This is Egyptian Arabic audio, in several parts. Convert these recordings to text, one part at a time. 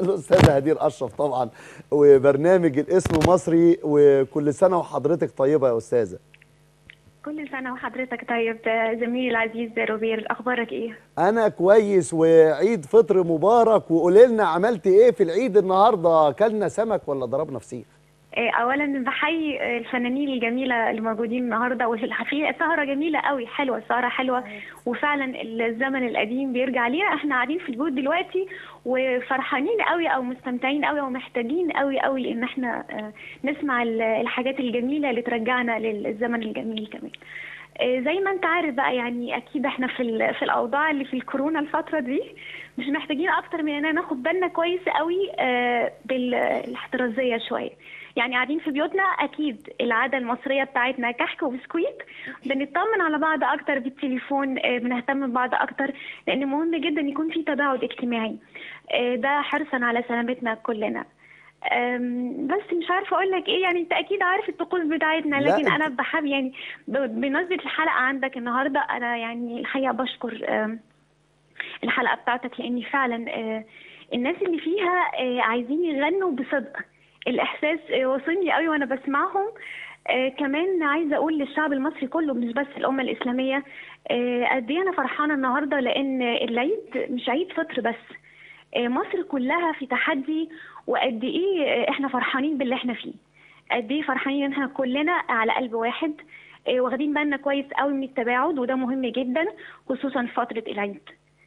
الاستاذه هدير اشرف طبعا وبرنامج الاسم مصري وكل سنه وحضرتك طيبه يا استاذه كل سنة وحضرتك طيب زميلي العزيز روبير أخبارك إيه؟ انا كويس وعيد فطر مبارك وقولي لنا عملت ايه في العيد النهارده اكلنا سمك ولا ضربنا فسيخ إيه، أولا بحيي الفنانين الجميلة الموجودين النهاردة والحقيقة سهرة جميلة قوي حلوة سهرة حلوة وفعلا الزمن القديم بيرجع لينا احنا قاعدين في البيوت دلوقتي وفرحانين قوي أو مستمتعين قوي ومحتاجين قوي قوي إن احنا آه، نسمع ال- الحاجات الجميلة اللي ترجعنا للزمن الجميل كمان آه، زي ما انت عارف بقى يعني اكيد احنا في ال- في الاوضاع اللي في الكورونا الفتره دي مش محتاجين اكتر من اننا ناخد بالنا كويس قوي آه، بالاحترازيه شويه يعني قاعدين في بيوتنا اكيد العاده المصريه بتاعتنا كحك وبسكويت بنطمن على بعض اكتر بالتليفون آه، بنهتم ببعض اكتر لان مهم جدا يكون في تباعد اجتماعي آه، ده حرصا على سلامتنا كلنا أم، بس مش عارفه اقول لك ايه يعني انت اكيد عارف الطقوس بتاعتنا لا، لكن انت- انا بحب يعني ب- بمناسبه الحلقه عندك النهارده انا يعني الحقيقه بشكر أم، الحلقه بتاعتك لاني فعلا آه، الناس اللي فيها آه، عايزين يغنوا بصدق الاحساس آه، وصلني قوي وانا بسمعهم آه، كمان عايزه اقول للشعب المصري كله مش بس الامه الاسلاميه آه، قد ايه انا فرحانه النهارده لان العيد مش عيد فطر بس آه، مصر كلها في تحدي وقد ايه آه، احنا فرحانين باللي احنا فيه قد ايه فرحانين ان احنا كلنا على قلب واحد آه، واخدين بالنا كويس قوي من التباعد وده مهم جدا خصوصا في فتره العيد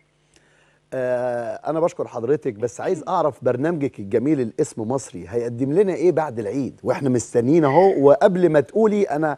آه انا بشكر حضرتك بس عايز اعرف برنامجك الجميل الاسم مصري هيقدم لنا ايه بعد العيد واحنا مستنيين اهو وقبل ما تقولي انا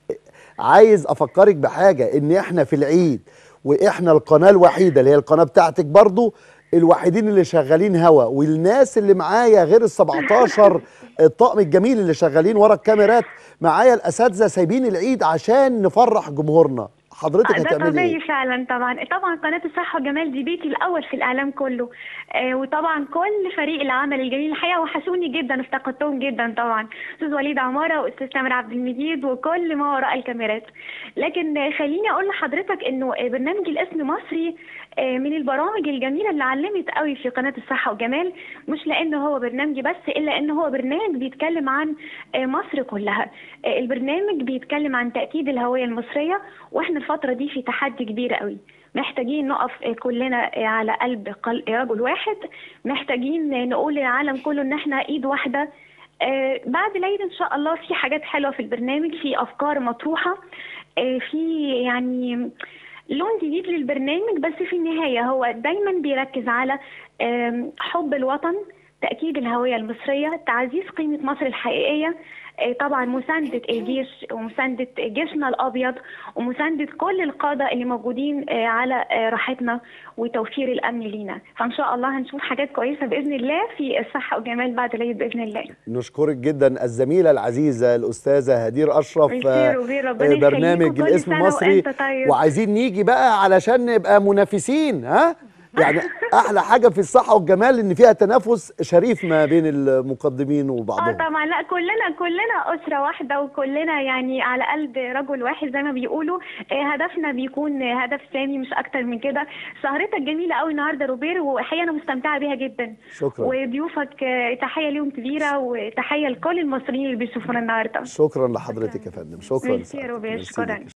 عايز افكرك بحاجه ان احنا في العيد واحنا القناه الوحيده اللي هي القناه بتاعتك برضو الوحيدين اللي شغالين هوا والناس اللي معايا غير ال 17 الطقم الجميل اللي شغالين ورا الكاميرات معايا الاساتذه سايبين العيد عشان نفرح جمهورنا حضرتك ده هتعملي طبيعي ايه فعلا طبعا طبعا قناه الصحه والجمال دي بيتي الاول في الاعلام كله آه وطبعا كل فريق العمل الجميل الحقيقه وحشوني جدا افتقدتهم جدا طبعا استاذ وليد عماره واستاذ تامر عبد المجيد وكل ما وراء الكاميرات لكن آه، خليني اقول لحضرتك انه آه، برنامج الاسم مصري آه، من البرامج الجميله اللي علمت قوي في قناه الصحه والجمال مش لان هو برنامجي بس الا ان هو برنامج بيتكلم عن آه، مصر كلها آه، البرنامج بيتكلم عن تاكيد الهويه المصريه واحنا الفتره دي في تحدي كبير قوي محتاجين نقف آه، كلنا آه، على قلب قل- رجل واحد محتاجين آه، نقول للعالم كله ان احنا ايد واحده آه، بعد العيد ان شاء الله في حاجات حلوه في البرنامج في افكار مطروحه آه، في يعني لون جديد للبرنامج بس في النهايه هو دايما بيركز على آم، حب الوطن تاكيد الهويه المصريه تعزيز قيمه مصر الحقيقيه آه، طبعا مسانده الجيش ومسانده جيشنا الابيض ومسانده كل القاده اللي موجودين آه، على آه، راحتنا وتوفير الامن لينا فان شاء الله هنشوف حاجات كويسه باذن الله في الصحه والجمال بعد العيد باذن الله نشكرك جدا الزميله العزيزه الاستاذه هدير اشرف ميرسي آه، روبي، ربنا آه، يخليكم. برنامج كل الاسم سنة مصري وأنت طيب. وعايزين نيجي بقى علشان نبقى منافسين ها يعني احلى حاجه في الصحه والجمال ان فيها تنافس شريف ما بين المقدمين اه وبعضهم طبعا لا كلنا كلنا اسره واحده وكلنا يعني على قلب رجل واحد زي ما بيقولوا آه، هدفنا بيكون هدف سامي مش اكتر من كده سهرتك جميله قوي النهارده روبير وحقيقه انا مستمتعه بيها جدا شكرا وضيوفك آه، تحيه ليهم كبيره وتحيه لكل المصريين اللي بيشوفونا النهارده شكرا لحضرتك يا فندم شكرا ميرسي يا سعادتك. روبي، ميرسي شكراً. ليك.